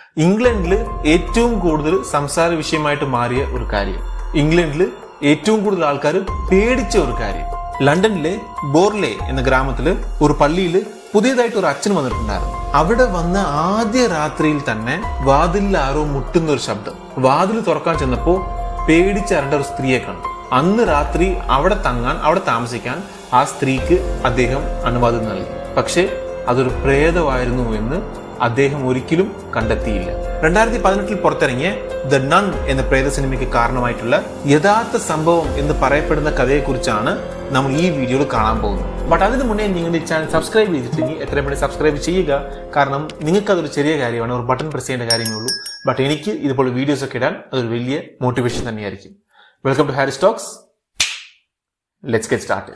ഇംഗ്ലണ്ടിൽ ഏറ്റവും കൂടുതൽ സംസാര വിഷയമായിട്ട് മാറിയ ഒരു കാര്യം ഇംഗ്ലണ്ടിൽ ഏറ്റവും കൂടുതൽ ആൾക്കാർ പേടിച്ച ഒരു കാര്യം ലണ്ടനിലെ ബോർലെ എന്ന ഗ്രാമത്തില് ഒരു പള്ളിയിൽ പുതിയതായിട്ട് ഒരു അച്ഛൻ വന്നിട്ടുണ്ടായിരുന്നു അവിടെ വന്ന ആദ്യ രാത്രിയിൽ തന്നെ വാതിലിൽ ആരോ മുട്ടുന്ന ഒരു ശബ്ദം വാതിൽ തുറക്കാൻ ചെന്നപ്പോ പേടിച്ചരണ്ട ഒരു സ്ത്രീയെ കണ്ടു അന്ന് രാത്രി അവിടെ തങ്ങാൻ അവിടെ താമസിക്കാൻ ആ സ്ത്രീക്ക് അദ്ദേഹം അനുവാദം നൽകി പക്ഷേ അതൊരു പ്രേതമായിരുന്നു എന്ന് അദ്ദേഹം ഒരിക്കലും കണ്ടെത്തിയില്ല രണ്ടായിരത്തി പതിനെട്ടിൽ പുറത്തിറങ്ങിയ ദ നൺ എന്ന പ്രേത സിനിമയ്ക്ക് കാരണമായിട്ടുള്ള യഥാർത്ഥ സംഭവം എന്ന് പറയപ്പെടുന്ന കഥയെക്കുറിച്ചാണ് നമ്മൾ ഈ വീഡിയോയിൽ കാണാൻ പോകുന്നത് ബട്ട് അതിന് മുന്നേ നിങ്ങളുടെ ചാനൽ സബ്സ്ക്രൈബ് ചെയ്തിട്ടുണ്ടെങ്കിൽ എത്രയും പെട്ടെന്ന് സബ്സ്ക്രൈബ് ചെയ്യുക കാരണം നിങ്ങൾക്ക് അതൊരു ചെറിയ കാര്യമാണ് ഒരു ബട്ടൺ പ്രസ് ചെയ്യേണ്ട കാര്യമേ ഉള്ളൂ ബട്ട് എനിക്ക് ഇതുപോലെ വീഡിയോസ് ഒക്കെ ഇടാൻ അതൊരു വലിയ മോട്ടിവേഷൻ തന്നെയായിരിക്കും welcome to Harry Stokes let's get start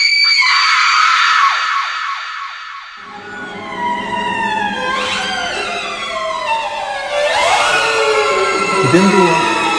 ഇതെന്തുവാ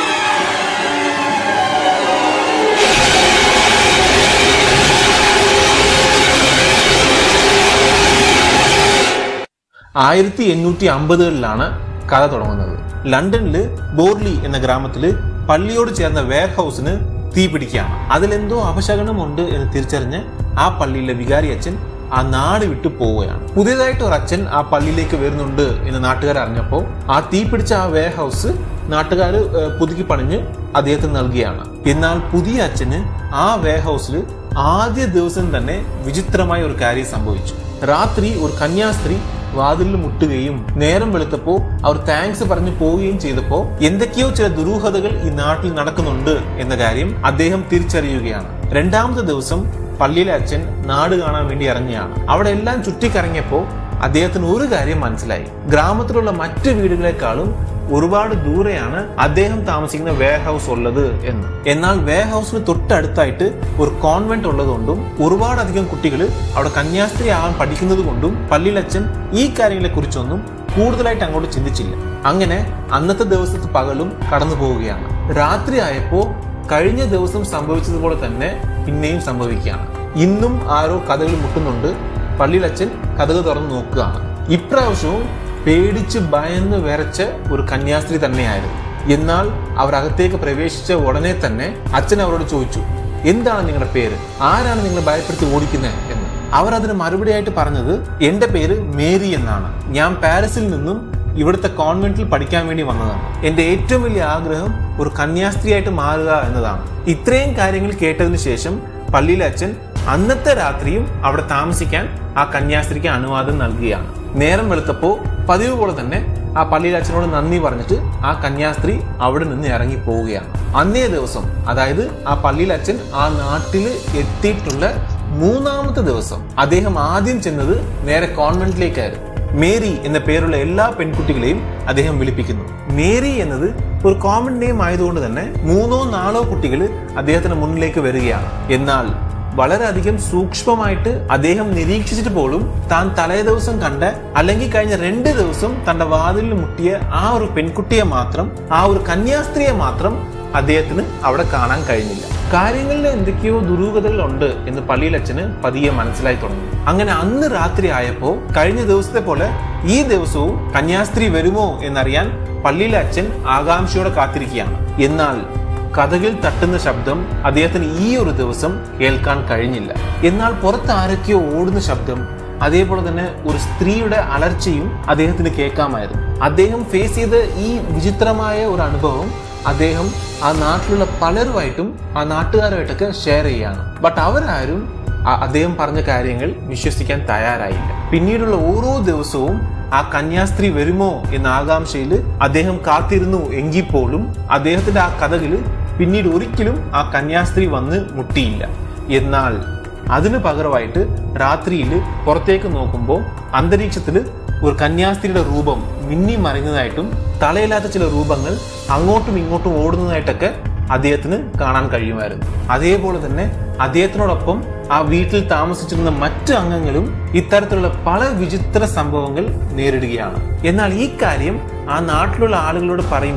ആയിരത്തി എണ്ണൂറ്റി അമ്പതുകളിലാണ് കഥ തുടങ്ങുന്നത് ലണ്ടനില് ബോർലി എന്ന ഗ്രാമത്തില് പള്ളിയോട് ചേർന്ന വെയർ ഹൗസിന് തീ പിടിക്കുകയാണ് അതിലെന്തോ അപശകനമുണ്ട് എന്ന് തിരിച്ചറിഞ്ഞ് ആ പള്ളിയിലെ വികാരി അച്ഛൻ ആ നാട് വിട്ടു പോവുകയാണ് പുതിയതായിട്ട് ഒരു അച്ഛൻ ആ പള്ളിയിലേക്ക് വരുന്നുണ്ട് എന്ന് നാട്ടുകാർ അറിഞ്ഞപ്പോൾ ആ തീ പിടിച്ച ആ വെയർ ഹൗസ് നാട്ടുകാർ പുതുക്കി പണിഞ്ഞ് അദ്ദേഹത്തിന് നൽകുകയാണ് എന്നാൽ പുതിയ അച്ഛന് ആ വെയർ ഹൗസിൽ ആദ്യ ദിവസം തന്നെ വിചിത്രമായ ഒരു കാര്യം സംഭവിച്ചു രാത്രി ഒരു കന്യാസ്ത്രീ വാതിലിൽ മുട്ടുകയും നേരം വെളുത്തപ്പോ അവർ താങ്ക്സ് പറഞ്ഞു പോവുകയും ചെയ്തപ്പോ എന്തൊക്കെയോ ചില ദുരൂഹതകൾ ഈ നാട്ടിൽ നടക്കുന്നുണ്ട് എന്ന കാര്യം അദ്ദേഹം തിരിച്ചറിയുകയാണ് രണ്ടാമത്തെ ദിവസം പള്ളിയിലെ അച്ഛൻ നാട് കാണാൻ വേണ്ടി ഇറങ്ങിയാണ് അവിടെ എല്ലാം ചുറ്റിക്കറങ്ങിയപ്പോ അദ്ദേഹത്തിന് ഒരു കാര്യം മനസ്സിലായി ഗ്രാമത്തിലുള്ള മറ്റു വീടുകളെക്കാളും ഒരുപാട് ദൂരെയാണ് അദ്ദേഹം താമസിക്കുന്ന വെയർ ഹൗസ് ഉള്ളത് എന്ന് എന്നാൽ വെയർ ഹൗസിന് തൊട്ടടുത്തായിട്ട് ഒരു കോൺവെന്റ് ഉള്ളതുകൊണ്ടും ഒരുപാടധികം കുട്ടികൾ അവിടെ കന്യാസ്ത്രീ ആവാൻ പഠിക്കുന്നത് കൊണ്ടും പള്ളിയിലച്ഛൻ ഈ കാര്യങ്ങളെ കുറിച്ചൊന്നും കൂടുതലായിട്ട് അങ്ങോട്ട് ചിന്തിച്ചില്ല അങ്ങനെ അന്നത്തെ ദിവസത്തെ പകലും കടന്നു പോവുകയാണ് രാത്രി ആയപ്പോ കഴിഞ്ഞ ദിവസം സംഭവിച്ചതുപോലെ തന്നെ പിന്നെയും സംഭവിക്കുകയാണ് ഇന്നും ആരോ കഥകൾ മുട്ടുന്നുണ്ട് പള്ളിയിലച്ഛൻ കഥകൾ തുറന്ന് നോക്കുകയാണ് ഇപ്രാവശ്യവും പേടിച്ച് ഭയന്ന് വിറച്ച ഒരു കന്യാസ്ത്രീ തന്നെയായിരുന്നു എന്നാൽ അവർ അകത്തേക്ക് പ്രവേശിച്ച ഉടനെ തന്നെ അച്ഛൻ അവരോട് ചോദിച്ചു എന്താണ് നിങ്ങളുടെ പേര് ആരാണ് നിങ്ങളെ ഭയപ്പെടുത്തി ഓടിക്കുന്നത് എന്ന് അവർ അതിന് മറുപടിയായിട്ട് പറഞ്ഞത് എന്റെ പേര് മേരി എന്നാണ് ഞാൻ പാരീസിൽ നിന്നും ഇവിടുത്തെ കോൺവെന്റിൽ പഠിക്കാൻ വേണ്ടി വന്നതാണ് എന്റെ ഏറ്റവും വലിയ ആഗ്രഹം ഒരു കന്യാസ്ത്രീയായിട്ട് മാറുക എന്നതാണ് ഇത്രയും കാര്യങ്ങൾ കേട്ടതിന് ശേഷം പള്ളിയിലെ അച്ഛൻ അന്നത്തെ രാത്രിയും അവിടെ താമസിക്കാൻ ആ കന്യാസ്ത്രീക്ക് അനുവാദം നൽകുകയാണ് നേരം വെളുത്തപ്പോ പതിവ് പോലെ തന്നെ ആ പള്ളിയിലെ അച്ഛനോട് നന്ദി പറഞ്ഞിട്ട് ആ കന്യാസ്ത്രീ അവിടെ നിന്ന് ഇറങ്ങി പോവുകയാണ് അന്നേ ദിവസം അതായത് ആ പള്ളിയിലെ അച്ഛൻ ആ നാട്ടിൽ എത്തിയിട്ടുള്ള മൂന്നാമത്തെ ദിവസം അദ്ദേഹം ആദ്യം ചെന്നത് നേരെ കോൺവെന്റിലേക്കായിരുന്നു മേരി എന്ന പേരുള്ള എല്ലാ പെൺകുട്ടികളെയും അദ്ദേഹം വിളിപ്പിക്കുന്നു മേരി എന്നത് ഒരു കോമൺ നെയിം ആയതുകൊണ്ട് തന്നെ മൂന്നോ നാലോ കുട്ടികൾ അദ്ദേഹത്തിന് മുന്നിലേക്ക് വരികയാണ് എന്നാൽ വളരെയധികം സൂക്ഷ്മമായിട്ട് അദ്ദേഹം നിരീക്ഷിച്ചിട്ട് പോലും താൻ തലേ ദിവസം കണ്ട അല്ലെങ്കിൽ കഴിഞ്ഞ രണ്ട് ദിവസം തന്റെ വാതിലിൽ മുട്ടിയ ആ ഒരു പെൺകുട്ടിയെ മാത്രം ആ ഒരു കന്യാസ്ത്രീയെ മാത്രം അദ്ദേഹത്തിന് അവിടെ കാണാൻ കഴിഞ്ഞില്ല കാര്യങ്ങളിൽ എന്തൊക്കെയോ ദുരൂഹതകൾ ഉണ്ട് എന്ന് പള്ളിയിലച്ഛന് പതിയെ മനസ്സിലായി തുടങ്ങി അങ്ങനെ അന്ന് രാത്രി ആയപ്പോ കഴിഞ്ഞ ദിവസത്തെ പോലെ ഈ ദിവസവും കന്യാസ്ത്രീ വരുമോ എന്നറിയാൻ പള്ളിയിലെ അച്ഛൻ ആകാംക്ഷയോടെ കാത്തിരിക്കുകയാണ് എന്നാൽ കഥകിൽ തട്ടുന്ന ശബ്ദം അദ്ദേഹത്തിന് ഈ ഒരു ദിവസം കേൾക്കാൻ കഴിഞ്ഞില്ല എന്നാൽ പുറത്ത് ആരൊക്കെയോ ഓടുന്ന ശബ്ദം അതേപോലെ തന്നെ ഒരു സ്ത്രീയുടെ അലർച്ചയും അദ്ദേഹത്തിന് കേൾക്കാമായിരുന്നു അദ്ദേഹം ഫേസ് ചെയ്ത ഈ വിചിത്രമായ ഒരു അനുഭവം അദ്ദേഹം ആ നാട്ടിലുള്ള പലരുമായിട്ടും ആ നാട്ടുകാരുമായിട്ടൊക്കെ ഷെയർ ചെയ്യാണ് ബട്ട് അവരാരും അദ്ദേഹം പറഞ്ഞ കാര്യങ്ങൾ വിശ്വസിക്കാൻ തയ്യാറായില്ല പിന്നീടുള്ള ഓരോ ദിവസവും ആ കന്യാസ്ത്രീ വരുമോ എന്ന ആകാംക്ഷയിൽ അദ്ദേഹം കാത്തിരുന്നു എങ്കിൽ പോലും അദ്ദേഹത്തിന്റെ ആ കഥകള് പിന്നീട് ഒരിക്കലും ആ കന്യാസ്ത്രീ വന്ന് മുട്ടിയില്ല എന്നാൽ അതിന് പകരമായിട്ട് രാത്രിയിൽ പുറത്തേക്ക് നോക്കുമ്പോൾ അന്തരീക്ഷത്തിൽ ഒരു കന്യാസ്ത്രീയുടെ രൂപം മിന്നി മറിഞ്ഞതായിട്ടും തലയില്ലാത്ത ചില രൂപങ്ങൾ അങ്ങോട്ടും ഇങ്ങോട്ടും ഓടുന്നതായിട്ടൊക്കെ അദ്ദേഹത്തിന് കാണാൻ കഴിയുമായിരുന്നു അതേപോലെ തന്നെ അദ്ദേഹത്തിനോടൊപ്പം ആ വീട്ടിൽ താമസിച്ചിരുന്ന മറ്റു അംഗങ്ങളും ഇത്തരത്തിലുള്ള പല വിചിത്ര സംഭവങ്ങൾ നേരിടുകയാണ് എന്നാൽ ഈ കാര്യം ആ നാട്ടിലുള്ള ആളുകളോട് പറയുമ്പോൾ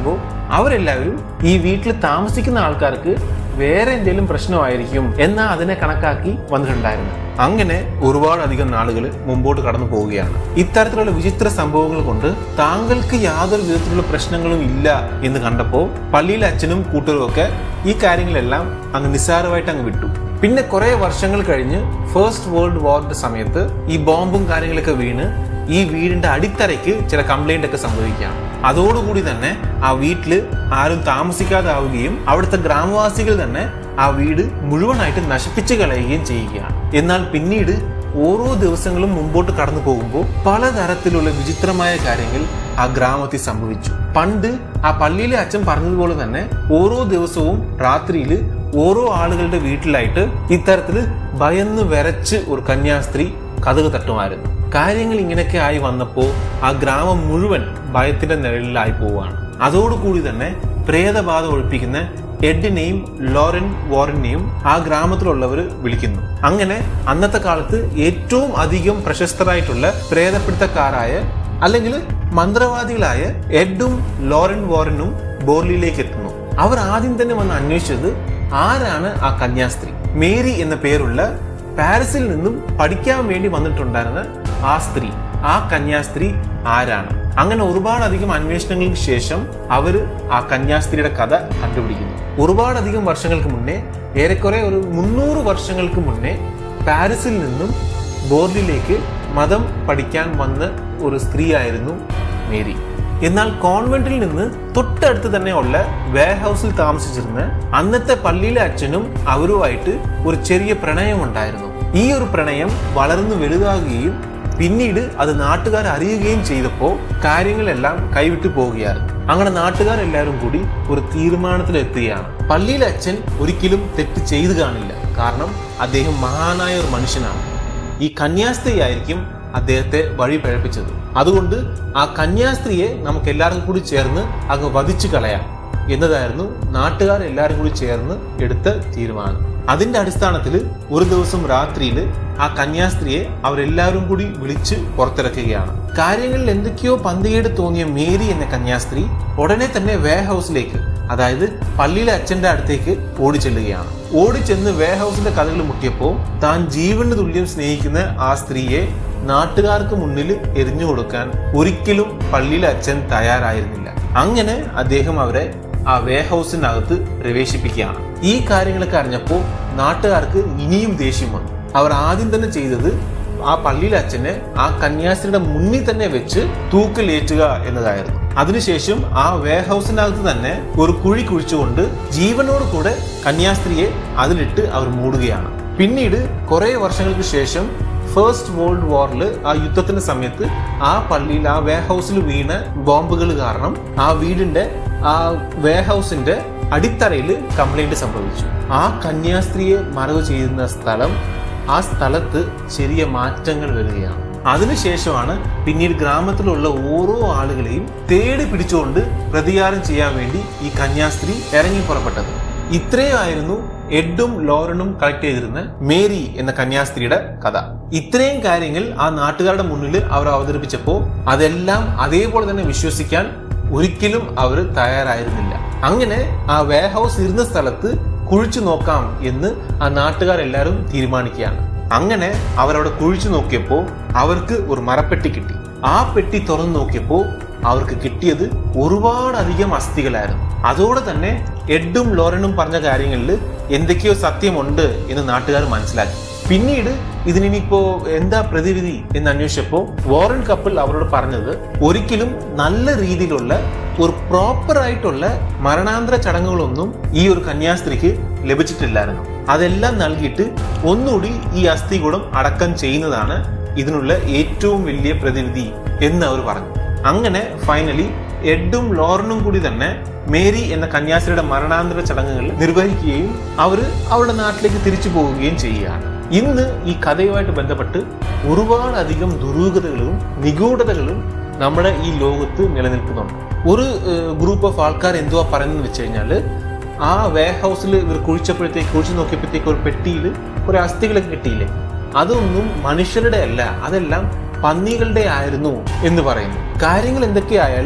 അവരെല്ലാവരും ഈ വീട്ടിൽ താമസിക്കുന്ന ആൾക്കാർക്ക് വേറെ എന്തെങ്കിലും പ്രശ്നമായിരിക്കും എന്നാ അതിനെ കണക്കാക്കി വന്നിട്ടുണ്ടായിരുന്നു അങ്ങനെ ഒരുപാടധികം നാളുകൾ മുമ്പോട്ട് കടന്നു പോവുകയാണ് ഇത്തരത്തിലുള്ള വിചിത്ര സംഭവങ്ങൾ കൊണ്ട് താങ്കൾക്ക് യാതൊരു വിധത്തിലുള്ള പ്രശ്നങ്ങളും ഇല്ല എന്ന് കണ്ടപ്പോൾ പള്ളിയിലെ അച്ഛനും കൂട്ടരും ഒക്കെ ഈ കാര്യങ്ങളെല്ലാം അങ്ങ് നിസ്സാരമായിട്ട് അങ്ങ് വിട്ടു പിന്നെ കുറെ വർഷങ്ങൾ കഴിഞ്ഞ് ഫസ്റ്റ് വേൾഡ് വാറിന്റെ സമയത്ത് ഈ ബോംബും കാര്യങ്ങളൊക്കെ വീണ് ഈ വീടിന്റെ അടിത്തറയ്ക്ക് ചില കംപ്ലൈന്റ് ഒക്കെ സംഭവിക്കുകയാണ് അതോടുകൂടി തന്നെ ആ വീട്ടിൽ ആരും താമസിക്കാതാവുകയും അവിടുത്തെ ഗ്രാമവാസികൾ തന്നെ ആ വീട് മുഴുവനായിട്ട് നശിപ്പിച്ചു കളയുകയും ചെയ്യുകയാണ് എന്നാൽ പിന്നീട് ഓരോ ദിവസങ്ങളും മുമ്പോട്ട് കടന്നു പോകുമ്പോൾ പലതരത്തിലുള്ള വിചിത്രമായ കാര്യങ്ങൾ ആ ഗ്രാമത്തിൽ സംഭവിച്ചു പണ്ട് ആ പള്ളിയിലെ അച്ഛൻ പറഞ്ഞതുപോലെ തന്നെ ഓരോ ദിവസവും രാത്രിയിൽ ഓരോ ആളുകളുടെ വീട്ടിലായിട്ട് ഇത്തരത്തില് ഭയന്ന് വിരച്ച് ഒരു കന്യാസ്ത്രീ കഥക് തട്ടുമായിരുന്നു കാര്യങ്ങൾ ഇങ്ങനെയൊക്കെ ആയി വന്നപ്പോൾ ആ ഗ്രാമം മുഴുവൻ ഭയത്തിന്റെ നിഴലിലായി പോവുകയാണ് അതോടുകൂടി തന്നെ പ്രേതബാധ ഒഴിപ്പിക്കുന്ന എഡിനെയും ലോറൻ വാറനെയും ആ ഗ്രാമത്തിലുള്ളവർ വിളിക്കുന്നു അങ്ങനെ അന്നത്തെ കാലത്ത് ഏറ്റവും അധികം പ്രശസ്തരായിട്ടുള്ള പ്രേതപിടുത്തക്കാരായ അല്ലെങ്കിൽ മന്ത്രവാദികളായ എഡും ലോറൻ വാറനും ബോർലിയിലേക്ക് എത്തുന്നു അവർ ആദ്യം തന്നെ വന്ന് അന്വേഷിച്ചത് ആരാണ് ആ കന്യാസ്ത്രീ മേരി എന്ന പേരുള്ള പാരീസിൽ നിന്നും പഠിക്കാൻ വേണ്ടി വന്നിട്ടുണ്ടായിരുന്ന ആ സ്ത്രീ ആ കന്യാസ്ത്രീ ആരാണ് അങ്ങനെ ഒരുപാടധികം അന്വേഷണങ്ങൾക്ക് ശേഷം അവര് ആ കന്യാസ്ത്രീയുടെ കഥ കണ്ടുപിടിക്കുന്നു ഒരുപാടധികം വർഷങ്ങൾക്ക് മുന്നേ ഏറെക്കുറെ ഒരു മുന്നൂറ് വർഷങ്ങൾക്ക് മുന്നേ പാരീസിൽ നിന്നും ബോർഡിലേക്ക് മതം പഠിക്കാൻ വന്ന ഒരു സ്ത്രീയായിരുന്നു മേരി എന്നാൽ കോൺവെന്റിൽ നിന്ന് തൊട്ടടുത്ത് തന്നെ ഉള്ള വെയർ ഹൗസിൽ താമസിച്ചിരുന്ന അന്നത്തെ പള്ളിയിലെ അച്ഛനും അവരുമായിട്ട് ഒരു ചെറിയ പ്രണയം ഉണ്ടായിരുന്നു ഈ ഒരു പ്രണയം വളർന്നു വലുതാകുകയും പിന്നീട് അത് നാട്ടുകാർ അറിയുകയും ചെയ്തപ്പോൾ കാര്യങ്ങളെല്ലാം കൈവിട്ടു പോവുകയായിരുന്നു അങ്ങനെ നാട്ടുകാരെല്ലാവരും കൂടി ഒരു തീരുമാനത്തിലെത്തുകയാണ് പള്ളിയിലെ അച്ഛൻ ഒരിക്കലും തെറ്റ് ചെയ്തു കാണില്ല കാരണം അദ്ദേഹം മഹാനായ ഒരു മനുഷ്യനാണ് ഈ കന്യാസ്ത്രീ ആയിരിക്കും അദ്ദേഹത്തെ വഴി പഴപ്പിച്ചത് അതുകൊണ്ട് ആ കന്യാസ്ത്രീയെ നമുക്ക് എല്ലാവർക്കും കൂടി ചേർന്ന് അങ്ങ് വധിച്ചു കളയാം എന്നതായിരുന്നു നാട്ടുകാർ എല്ലാവരും കൂടി ചേർന്ന് എടുത്ത തീരുമാനം അതിന്റെ അടിസ്ഥാനത്തിൽ ഒരു ദിവസം രാത്രിയിൽ ആ കന്യാസ്ത്രീയെ അവരെല്ലാവരും കൂടി വിളിച്ച് പുറത്തിറക്കുകയാണ് കാര്യങ്ങളിൽ എന്തൊക്കെയോ പന്തികേട് തോന്നിയ മേരി എന്ന കന്യാസ്ത്രീ ഉടനെ തന്നെ വേ ഹൗസിലേക്ക് അതായത് പള്ളിയിലെ അച്ഛന്റെ അടുത്തേക്ക് ഓടിച്ചെല്ലുകയാണ് ഓടിച്ചെന്ന് വേ ഹൗസിന്റെ കഥകൾ മുട്ടിയപ്പോൾ താൻ ജീവന് തുല്യം സ്നേഹിക്കുന്ന ആ സ്ത്രീയെ നാട്ടുകാർക്ക് മുന്നിൽ എറിഞ്ഞു കൊടുക്കാൻ ഒരിക്കലും പള്ളിയിലെ അച്ഛൻ തയ്യാറായിരുന്നില്ല അങ്ങനെ അദ്ദേഹം അവരെ ആ വേ ഹൗസിനകത്ത് പ്രവേശിപ്പിക്കുകയാണ് ഈ കാര്യങ്ങളൊക്കെ അറിഞ്ഞപ്പോൾ നാട്ടുകാർക്ക് ഇനിയും ദേഷ്യം വന്നു അവർ ആദ്യം തന്നെ ചെയ്തത് ആ പള്ളിയിലെ അച്ഛനെ ആ കന്യാസ്ത്രീയുടെ മുന്നിൽ തന്നെ വെച്ച് തൂക്കിലേറ്റുക എന്നതായിരുന്നു അതിനുശേഷം ആ വേ ഹൗസിനകത്ത് തന്നെ ഒരു കുഴി കുഴിച്ചുകൊണ്ട് ജീവനോട് കൂടെ കന്യാസ്ത്രീയെ അതിലിട്ട് അവർ മൂടുകയാണ് പിന്നീട് കുറെ വർഷങ്ങൾക്ക് ശേഷം ഫസ്റ്റ് വേൾഡ് വാറിൽ ആ യുദ്ധത്തിന്റെ സമയത്ത് ആ പള്ളിയിൽ ആ വേ ഹൗസിൽ വീണ ബോംബുകൾ കാരണം ആ വീടിന്റെ ആ വേ ഹൗസിന്റെ അടിത്തറയിൽ കംപ്ലൈന്റ് സംഭവിച്ചു ആ കന്യാസ്ത്രീയെ മറവ് ചെയ്യുന്ന സ്ഥലം ആ സ്ഥലത്ത് ചെറിയ മാറ്റങ്ങൾ വരികയാണ് അതിനുശേഷമാണ് പിന്നീട് ഗ്രാമത്തിലുള്ള ഓരോ ആളുകളെയും തേടി പിടിച്ചുകൊണ്ട് പ്രതികാരം ചെയ്യാൻ വേണ്ടി ഈ കന്യാസ്ത്രീ ഇറങ്ങി പുറപ്പെട്ടത് ഇത്രയുമായിരുന്നു എഡും ലോറനും കളക്ട് ചെയ്തിരുന്ന മേരി എന്ന കന്യാസ്ത്രീയുടെ കഥ ഇത്രയും കാര്യങ്ങൾ ആ നാട്ടുകാരുടെ മുന്നിൽ അവർ അവതരിപ്പിച്ചപ്പോൾ അതെല്ലാം അതേപോലെ തന്നെ വിശ്വസിക്കാൻ ഒരിക്കലും അവർ തയ്യാറായിരുന്നില്ല അങ്ങനെ ആ വേ ഹൗസ് ഇരുന്ന സ്ഥലത്ത് കുഴിച്ചു നോക്കാം എന്ന് ആ നാട്ടുകാരെല്ലാവരും തീരുമാനിക്കുകയാണ് അങ്ങനെ അവരവിടെ കുഴിച്ചു നോക്കിയപ്പോൾ അവർക്ക് ഒരു മരപ്പെട്ടി കിട്ടി ആ പെട്ടി തുറന്നു നോക്കിയപ്പോൾ അവർക്ക് കിട്ടിയത് ഒരുപാടധികം അസ്ഥികളായിരുന്നു അതോടെ തന്നെ എഡും ലോറനും പറഞ്ഞ കാര്യങ്ങളിൽ എന്തൊക്കെയോ സത്യമുണ്ട് എന്ന് നാട്ടുകാർ മനസ്സിലാക്കി പിന്നീട് ഇതിനിപ്പോ എന്താ പ്രതിവിധി എന്ന് അന്വേഷിച്ചപ്പോൾ വോറൻ കപ്പിൾ അവരോട് പറഞ്ഞത് ഒരിക്കലും നല്ല രീതിയിലുള്ള ഒരു പ്രോപ്പർ ആയിട്ടുള്ള മരണാന്തര ചടങ്ങുകളൊന്നും ഈ ഒരു കന്യാസ്ത്രീക്ക് ലഭിച്ചിട്ടില്ലായിരുന്നു അതെല്ലാം നൽകിയിട്ട് ഒന്നുകൂടി ഈ അസ്ഥികൂടം അടക്കം ചെയ്യുന്നതാണ് ഇതിനുള്ള ഏറ്റവും വലിയ പ്രതിവിധി എന്ന് അവർ പറഞ്ഞു അങ്ങനെ ഫൈനലി എഡും ലോറനും കൂടി തന്നെ മേരി എന്ന കന്യാസ്ത്രീയുടെ മരണാന്തര ചടങ്ങുകൾ നിർവഹിക്കുകയും അവര് അവരുടെ നാട്ടിലേക്ക് തിരിച്ചു പോവുകയും ചെയ്യുകയാണ് ഇന്ന് ഈ കഥയുമായിട്ട് ബന്ധപ്പെട്ട് ഒരുപാടധികം ദുരൂഹതകളും നിഗൂഢതകളും നമ്മുടെ ഈ ലോകത്ത് നിലനിൽക്കുന്നുണ്ട് ഒരു ഗ്രൂപ്പ് ഓഫ് ആൾക്കാർ എന്തുവാ പറയുന്നത് വെച്ച് കഴിഞ്ഞാൽ ആ വേ ഹൗസിൽ ഇവർ കുഴിച്ചപ്പോഴത്തേക്ക് കുഴിച്ചു നോക്കിയപ്പോഴത്തേക്ക് ഒരു പെട്ടിയിൽ കുറെ അസ്ഥികളൊക്കെ കിട്ടിയില്ലേ അതൊന്നും മനുഷ്യരുടെ അല്ല അതെല്ലാം പന്നികളുടെ ആയിരുന്നു എന്ന് പറയുന്നു കാര്യങ്ങൾ എന്തൊക്കെയായാലും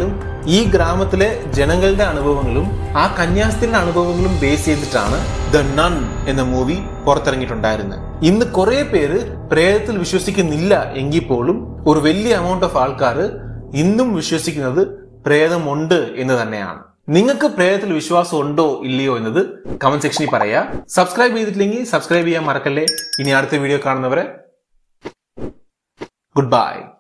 ഈ ഗ്രാമത്തിലെ ജനങ്ങളുടെ അനുഭവങ്ങളും ആ കന്യാസ്ത്രീയുടെ അനുഭവങ്ങളും ബേസ് ചെയ്തിട്ടാണ് ദ നൺ എന്ന മൂവി പുറത്തിറങ്ങിയിട്ടുണ്ടായിരുന്നത് ഇന്ന് കുറെ പേര് പ്രേതത്തിൽ വിശ്വസിക്കുന്നില്ല എങ്കിൽ പോലും ഒരു വലിയ എമൗണ്ട് ഓഫ് ആൾക്കാർ ഇന്നും വിശ്വസിക്കുന്നത് പ്രേതമുണ്ട് എന്ന് തന്നെയാണ് നിങ്ങൾക്ക് പ്രേതത്തിൽ വിശ്വാസം ഉണ്ടോ ഇല്ലയോ എന്നത് കമന്റ് സെക്ഷനിൽ പറയാ സബ്സ്ക്രൈബ് ചെയ്തിട്ടില്ലെങ്കിൽ സബ്സ്ക്രൈബ് ചെയ്യാൻ മറക്കല്ലേ ഇനി അടുത്ത വീഡിയോ കാണുന്നവരെ ഗുഡ് ബൈ